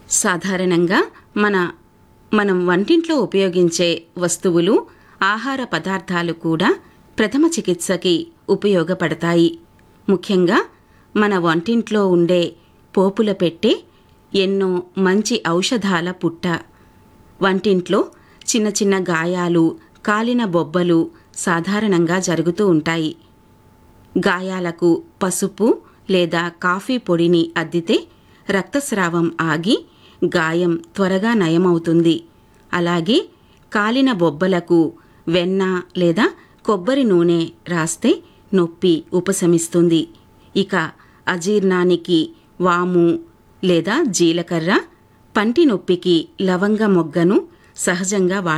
సాధారణంగా మన మనం వంటింట్లో ఉపయోగించే వస్తువులు ఆహార పదార్థాలు కూడా ప్రథమ చికిత్సకి ఉపయోగపడతాయి ముఖ్యంగా మన వంటింట్లో ఉండే పోపుల పెట్టె ఎన్నో మంచి ఔషధాల పుట్ట వంటింట్లో చిన్న చిన్న గాయాలు కాలిన బొబ్బలు సాధారణంగా జరుగుతూ ఉంటాయి గాయాలకు పసుపు లేదా కాఫీ పొడిని అద్దితే రక్తస్రావం ఆగి గాయం త్వరగా నయమవుతుంది అలాగే కాలిన బొబ్బలకు వెన్న లేదా కొబ్బరి నూనె రాస్తే నొప్పి ఉపశమిస్తుంది ఇక అజీర్ణానికి వాము లేదా జీలకర్ర పంటి నొప్పికి లవంగ మొగ్గను సహజంగా వాడ